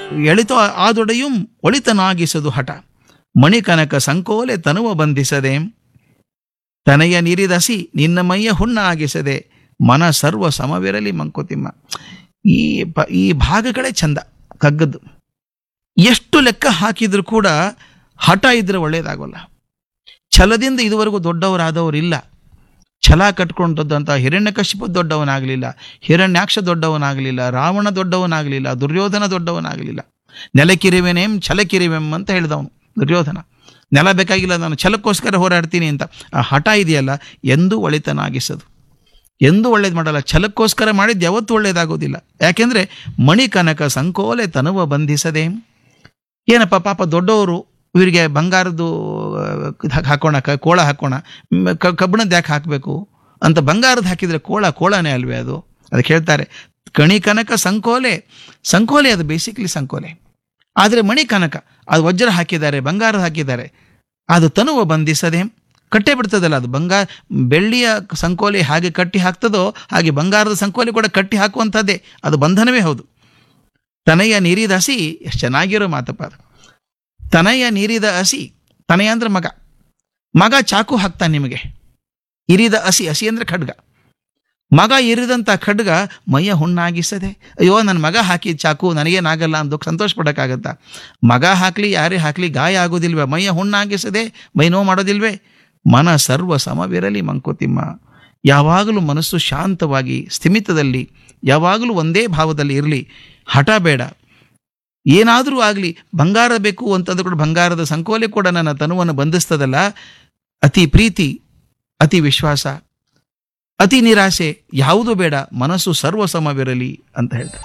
ಎಳಿತೋ ಆದೊಡೆಯುಂ ಒಳಿತನಾಗಿಸದು ಹಠ ಮಣಿಕನಕ ಸಂಕೋಲೆ ತನುವ ಬಂಧಿಸದೆ ತನೆಯ ನೀರಿದಸಿ ನಿನ್ನ ಮೈಯ ಹುಣ್ಣಾಗಿಸದೆ ಮನ ಸರ್ವ ಸಮವಿರಲಿ ಮಂಕುತಿಮ್ಮ ಈ ಪ- ಈ ಭಾಗಗಳೇ ಚಂದ ಕಗ್ಗದ್ದು ಎಷ್ಟು ಲೆಕ್ಕ ಹಾಕಿದ್ರು ಕೂಡ ಹಠ ಇದ್ರೆ ಒಳ್ಳೇದಾಗೋಲ್ಲ ಛಲದಿಂದ ಇದುವರೆಗೂ ದೊಡ್ಡವರಾದವರಿಲ್ಲ ಛಲ ಕಟ್ಕೊಂಡಂತ ಹಿರಣ್ಯಕಶಿಪು ದೊಡ್ಡವನಾಗಲಿಲ್ಲ ಹಿರಣ್ಯಾಕ್ಷ ದೊಡ್ಡವನಾಗಲಿಲ್ಲ ರಾವಣ ದೊಡ್ಡವನಾಗಲಿಲ್ಲ ದುರ್ಯೋಧನ ದೊಡ್ಡವನಾಗಲಿಲ್ಲ ನೆಲಕಿರಿವೆನೇಂ ಛಲಕಿರಿವೆಂ ಅಂತ ಹೇಳಿದವನು ದುರ್ಯೋಧನ ನೆಲ ಬೇಕಾಗಿಲ್ಲ ನಾನು ಛಲಕ್ಕೋಸ್ಕರ ಹೋರಾಡ್ತೀನಿ ಅಂತ ಆ ಹಠ ಇದೆಯಲ್ಲ ಎಂದೂ ಒಳಿತನಾಗಿಸದು ಎಂದೂ ಒಳ್ಳೇದು ಮಾಡಲ್ಲ ಛಲಕ್ಕೋಸ್ಕರ ಮಾಡಿದ್ದು ಯಾವತ್ತೂ ಒಳ್ಳೇದಾಗೋದಿಲ್ಲ ಯಾಕೆಂದ್ರೆ ಮಣಿ ಕನಕ ಸಂಕೋಲೆ ತನುವ ಬಂಧಿಸದೆ ಏನಪ್ಪ ಪಾಪ ದೊಡ್ಡವರು ಇವರಿಗೆ ಬಂಗಾರದ್ದು ಆ, ಇದ್ ಹಾಕ್- ಹಾಕೋಣ ಕ- ಕೋಳ ಹಾಕೋಣ ಮ್, ಕ- ಕಬ್ಬಿಣದ್ದು ಯಾಕೆ ಹಾಕಬೇಕು ಅಂತ ಬಂಗಾರದ ಹಾಕಿದ್ರೆ ಕೋಳ ಕೋಳನೇ ಅಲ್ವೇ ಅದು ಅದಕ್ಕೆ ಹೇಳ್ತಾರೆ ಕಣಿ ಕನಕ ಸಂಕೋಲೆ ಸಂಕೋಲೆ ಅದು ಬೇಸಿಕ್ಲಿ ಸಂಕೋಲೆ ಆದರೆ ಮಣಿ ಕನಕ ಅದು ವಜ್ರ ಹಾಕಿದ್ದಾರೆ ಬಂಗಾರ ಹಾಕಿದ್ದಾರೆ ಅದು ತನುವ ಬಂಧಿಸದೆ ಕಟ್ಟೆ ಬಿಡ್ತದಲ್ಲ ಅದು ಬಂಗಾರ ಬೆಳ್ಳಿಯ ಸಂಕೋಲೆ ಹಾಗೆ ಕಟ್ಟಿ ಹಾಕ್ತದೋ ಹಾಗೆ ಬಂಗಾರದ ಸಂಕೋಲೆ ಕೂಡ ಕಟ್ಟಿ ಹಾಕುವಂಥದ್ದೇ ಅದು ಬಂಧನವೇ ಹೌದು ತನಯ ನೀರಿದ ಹಸಿ ಎಷ್ಟು ಚೆನ್ನಾಗಿರೋ ಮಾತಪ್ಪ ಅದು ತನಯ ನೀರಿದ ಹಸಿ ತನಯ ಅಂದ್ರೆ ಮಗ ಮಗ ಚಾಕು ಹಾಕ್ತಾನೆ ನಿಮಗೆ ಇರಿದ ಹಸಿ ಹಸಿ ಅಂದ್ರೆ ಖಡ್ಗ ಮಗ ಇರಿದಂಥ ಖಡ್ಗ ಮೈಯ ಹುಣ್ಣಾಗಿಸದೆ ಅಯ್ಯೋ ನನ್ನ ಮಗ ಹಾಕಿ ಚಾಕು ನನಗೇನಾಗಲ್ಲ ಅಂದು ಸಂತೋಷ ಪಡೋಕ್ಕಾಗತ್ತಾ ಮಗ ಹಾಕ್ಲಿ ಯಾರೇ ಹಾಕ್ಲಿ ಗಾಯ ಆಗೋದಿಲ್ವೇ ಮೈಯ ಹುಣ್ಣಾಗಿಸದೆ ಮೈ ನೋವು ಮಾಡೋದಿಲ್ವೇ ಮನ ಸರ್ವ ಸಮವಿರಲಿ ಮಂಕುತಿಮ್ಮ ಯಾವಾಗಲೂ ಮನಸ್ಸು ಶಾಂತವಾಗಿ ಸ್ಥಿಮಿತದಲ್ಲಿ ಯಾವಾಗಲೂ ಒಂದೇ ಭಾವದಲ್ಲಿ ಇರಲಿ ಹಠ ಬೇಡ ಏನಾದರೂ ಆಗಲಿ ಬಂಗಾರ ಬೇಕು ಅಂತಂದ್ರೆ ಕೂಡ ಬಂಗಾರದ ಸಂಕೋಲೆ ಕೂಡ ನನ್ನ ತನುವನ್ನು ಬಂಧಿಸ್ತದಲ್ಲ ಅತಿ ಪ್ರೀತಿ ಅತಿ ವಿಶ್ವಾಸ ಅತಿ ನಿರಾಸೆ ಯಾವುದೂ ಬೇಡ ಮನಸ್ಸು ಸರ್ವ ಸಮವಿರಲಿ ಅಂತ ಹೇಳ್ತಾರೆ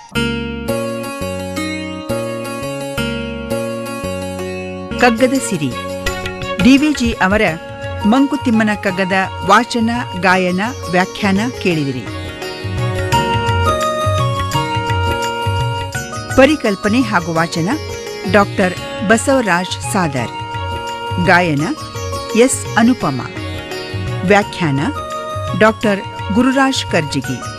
ಕಗ್ಗದ ಸಿರಿ ಡಿವಿಜಿ ಅವರ ಮಂಕುತಿಮ್ಮನ ಕಗ್ಗದ ವಾಚನ ಗಾಯನ ವ್ಯಾಖ್ಯಾನ ಕೇಳಿದಿರಿ ಪರಿಕಲ್ಪನೆ ಹಾಗೂ ವಾಚನ ಡಾಕ್ಟರ್ ಬಸವರಾಜ್ ಸಾದರ್ ಗಾಯನ ಎಸ್ ಅನುಪಮ ವ್ಯಾಖ್ಯಾನ ಡಾಕ್ಟರ್ ಗುರುರಾಜ್ ಕರ್ಜಿಗಿ